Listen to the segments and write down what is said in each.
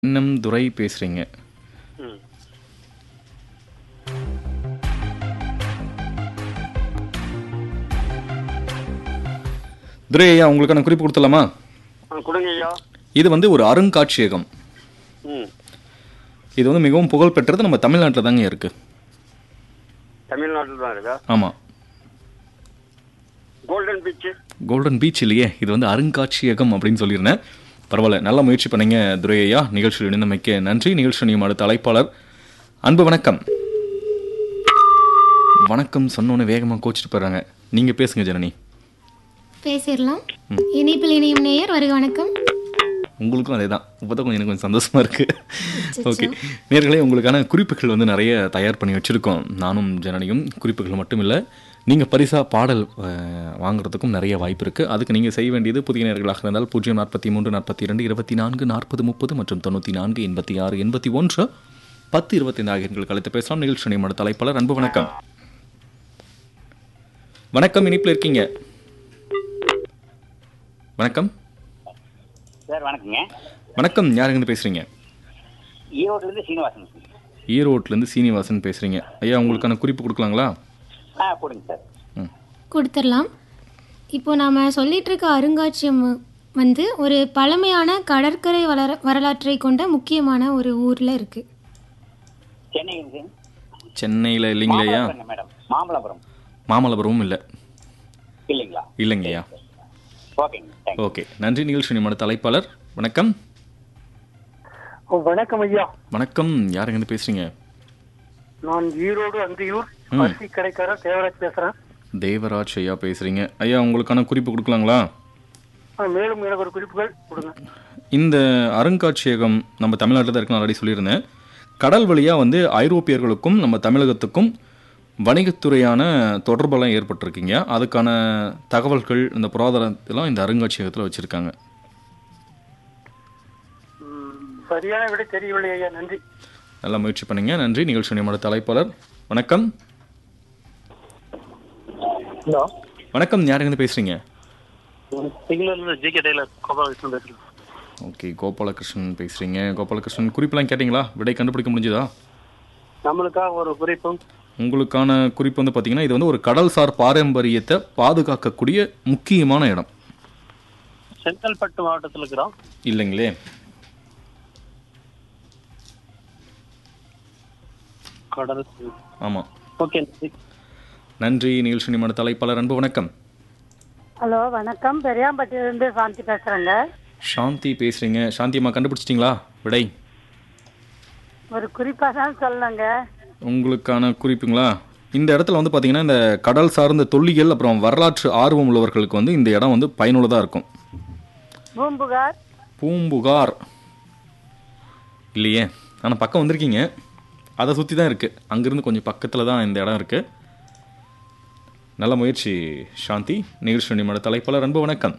இன்னம் துரை பேசுறீங்க ம் துரை ஐயா உங்களுக்கான குறிப்பு கொடுத்துடலாமா ஆ கொடுங்க ஐயா இது வந்து ஒரு அருங்காட்சியகம் ம் இது வந்து மிகவும் புகழ் பெற்றது நம்ம தமிழ்நாட்டில் தாங்க இருக்கு தமிழ்நாட்டில் தான் இருக்கா ஆமாம் கோல்டன் பீச்சு கோல்டன் பீச் இல்லையே இது வந்து அருங்காட்சியகம் அப்படின்னு சொல்லியிருந்தேன் பரவாயில்ல நல்ல முயற்சி பண்ணீங்க துரை ஐயா நிகழ்ச்சியில் இணைந்தமைக்க நன்றி நிகழ்ச்சி நியமன அடுத்த அழைப்பாளர் அன்பு வணக்கம் வணக்கம் சொன்னோன்னே வேகமாக கோச்சிட்டு போயிடுறாங்க நீங்கள் பேசுங்க ஜனனி பேசிடலாம் இணைப்பில் இணையும் நேயர் வருக வணக்கம் உங்களுக்கும் அதே தான் இப்போ தான் கொஞ்சம் எனக்கு கொஞ்சம் சந்தோஷமா இருக்கு ஓகே நேர்களே உங்களுக்கான குறிப்புகள் வந்து நிறைய தயார் பண்ணி வச்சுருக்கோம் நானும் ஜனனியும் குறிப்புகள் மட்டும் இல்லை நீங்கள் பரிசாக பாடல் அஹ், வாங்குறதுக்கும் நிறைய வாய்ப்பு இருக்குது அதுக்கு நீங்கள் செய்ய வேண்டியது புதிய நேர்களாக இருந்தால் பூஜ்ஜியம் நாற்பத்தி மூன்று நாற்பத்தி இரண்டு இருபத்தி நான்கு நாற்பது முப்பது மற்றும் தொண்ணூற்றி நான்கு எண்பத்தி ஆறு எண்பத்தி ஒன்று பத்து இருபத்தைந்து ஆகிய எண்கள் கழித்து பேசலாம் நிகழ்ச்சி நியமன தலைப்பாளர் அன்பு வணக்கம் வணக்கம் இனிப்பில் இருக்கீங்க வணக்கம் சார் வணக்கங்க வணக்கம் யாருங்க பேசுகிறீங்க ஈரோட்லேருந்து சீனிவாசன் ஈரோட்லேருந்து சீனிவாசன் பேசுகிறீங்க ஐயா உங்களுக்கான குறிப்பு கொடுக்கலாங்களா ஆ கொடுங்க சார் ம் கொடுத்துடலாம் இப்போ நாம் சொல்லிட்டு இருக்க அருங்காட்சியம் வந்து ஒரு பழமையான கடற்கரை வளர வரலாற்றை கொண்ட முக்கியமான ஒரு ஊரில் இருக்குது சென்னை இருக்கு சென்னையில் இல்லைங்களா ஐயா மாமல்லபுரங்க மேடம் மாமல்லபுரம் மாமல்லபுரமும் இல்லை இல்லைங்களா இல்லைங்கய்யா ஓகேங்க தேங்க்யூ ஓகே நன்றி நிகழ்ச்சி நியமன தலைப்பாளர் வணக்கம் ஓ, வணக்கம் ஐயா வணக்கம் யாருங்க பேசுகிறீங்க நான் ஈரோடு அந்தியூர் ம். அரிசி கடைக்காரர் தேவராஜ் பேசுறேன் தேவராஜ் ஐயா பேசுகிறீங்க ஐயா உங்களுக்கான குறிப்பு கொடுக்கலாங்களா ஆ, மேலும் எனக்கு ஒரு குறிப்புகள் கொடுங்க இந்த அருங்காட்சியகம் நம்ம தமிழ்நாட்டில் தான் இருக்குன்னு ஆல்ரெடி சொல்லியிருந்தேன் கடல் வழியாக வந்து ஐரோப்பியர்களுக்கும் நம்ம தமிழகத்துக்கும் வணிகத்துறையான தொடர்பெல்லாம் ஏற்பட்டிருக்கீங்க அதுக்கான தகவல்கள் இந்த புராதனத்தெல்லாம் இந்த அருங்காட்சியகத்தில் வச்சுருக்காங்க ம், சரியான விடை தெரியவில்லை ஐயா நன்றி நல்லா முயற்சி பண்ணீங்க நன்றி நிகழ்ச்சி நியமன தலைப்பாளர் வணக்கம் ஹலோ வணக்கம் யாருங்க பேசுகிறீங்க signal G K tailor Gopalakrishnan பேசுறேன் ஓகே கோபாலகிருஷ்ணன் பேசுகிறீங்க கோபாலகிருஷ்ணன் குறிப்பெல்லாம் கேட்டிங்களா விடை கண்டுபிடிக்க முடிஞ்சுதா நம்மளுக்காக ஒரு குறிப்பும் உங்களுக்கான குறிப்பு வந்து பார்த்தீங்கன்னா இது வந்து ஒரு கடல்சார் பாரம்பரியத்தை பாதுகாக்கக்கூடிய முக்கியமான இடம் செங்கல்பட்டு மாவட்டத்தில் இருக்கிறோம் இல்லைங்களே கடல் ஆமாம் ஓகே நன்றி நிகழ்ச்சி நியமன தலைப்பாளர் அன்பு வணக்கம் ஹலோ வணக்கம் பெரியாம்பட்டியிலிருந்து சாந்தி பேசுறேங்க சாந்தி பேசுகிறீங்க சாந்தி அம்மா கண்டுபிடிச்சிட்டிங்களா விடை ஒரு குறிப்பா தான் சொல்லணுங்க உங்களுக்கான குறிப்புங்களா இந்த இடத்துல வந்து பார்த்தீங்கன்னா இந்த கடல் சார்ந்த தொல்லியல் அப்புறம் வரலாற்று ஆர்வம் உள்ளவர்களுக்கு வந்து இந்த இடம் வந்து பயனுள்ளதாக இருக்கும் பூம்புகார் பூம்புகார் இல்லையே ஆனால் பக்கம் வந்திருக்கீங்க அதை சுற்றி தான் இருக்குது அங்கேருந்து கொஞ்சம் பக்கத்தில் தான் இந்த இடம் இருக்குது நல்ல முயற்சி சாந்தி நிகழ்ச்சி நிமிட தலைப்பாளர் அன்பு வணக்கம்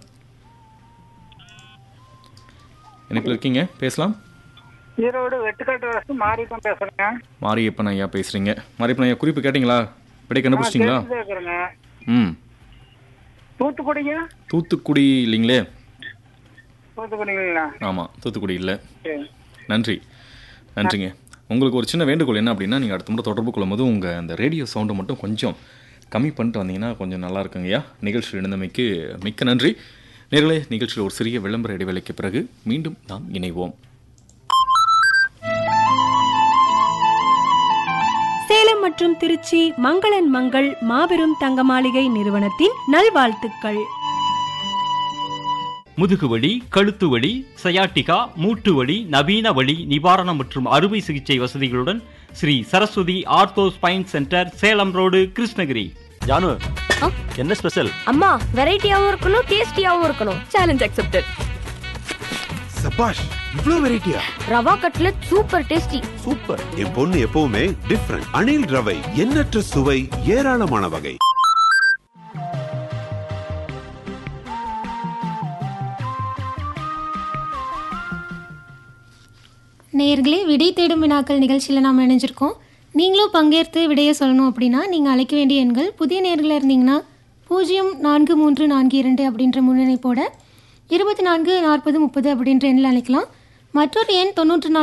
இணைப்பில் இருக்கீங்க பேசலாம் ஈரோடு வெட்டுக்காட்டு அரசு மாறிக்கம் பேசுறேங்க மாரியப்பன் ஐயா பேசுகிறீங்க மாரியப்பன் ஐயா குறிப்பு கேட்டிங்களா விடை கண்டுபிடிச்சிட்டிங்களா கேட்குறேங்க ம் தூத்துக்குடிங்க தூத்துக்குடி இல்லைங்களே தூத்துக்குடிங்களா ஆமாம் தூத்துக்குடி இல்லை சரி நன்றி நன்றிங்க உங்களுக்கு ஒரு சின்ன வேண்டுகோள் என்ன அப்படின்னா நீங்கள் அடுத்த முறை தொடர்பு கொள்ளும்போது உங்கள் அந்த ரேடியோ சவுண்டை மட்டும் கொஞ்சம் கம்மி பண்ணிட்டு வந்தீங்கன்னா கொஞ்சம் நல்லா இருக்குங்கய்யா நிகழ்ச்சியில் இணைந்தமைக்கு மிக்க நன்றி நேர்களே நிகழ்ச்சியில் ஒரு சிறிய விளம்பர இடைவேளைக்கு பிறகு மீண்டும் நாம் இணைவோம் சேலம் மற்றும் திருச்சி மங்களன் மங்கள் மாபெரும் தங்க மாளிகை நிறுவனத்தின் நல்வாழ்த்துக்கள் முதுகுவலி கழுத்து வலி சயாட்டிகா மூட்டு வலி நவீன வலி நிவாரணம் மற்றும் அறுவை சிகிச்சை வசதிகளுடன் Sri Saraswati ortho spine centre Salem road Krishnagiri ஜானு என்ன ஸ்பெஷல் அம்மா வெரைட்டியாவும் இருக்கணும் டேஸ்டியாவும் இருக்கணும் சேலஞ்ச் அக்செப்டட் சபாஷ் இவ்ளோ வெரைட்டியா rava cutlet super tasty super என் பொண்ணு எப்பவுமே டிஃப்ரெண்ட் அணில் ரவை எண்ணற்ற சுவை ஏராளமான வகை நேயர்களே விடை தேடும் வினாக்கள் நிகழ்ச்சியில் நாம் இணைஞ்சிருக்கோம் நீங்களும் பங்கேற்று விடையை சொல்லணும் அப்படின்னா நீங்கள் அழைக்க வேண்டிய எண்கள் புதிய நேர்களாக இருந்தீங்கன்னா பூஜ்ஜியம் நான்கு மூன்று நான்கு இரண்டு அப்படின்ற முன்னணிப்போட இருபத்தி நான்கு நாற்பது முப்பது அப்படின்ற எண்ணில் அழைக்கலாம் மற்றொரு எண் தொண்ணூற்று நான்கு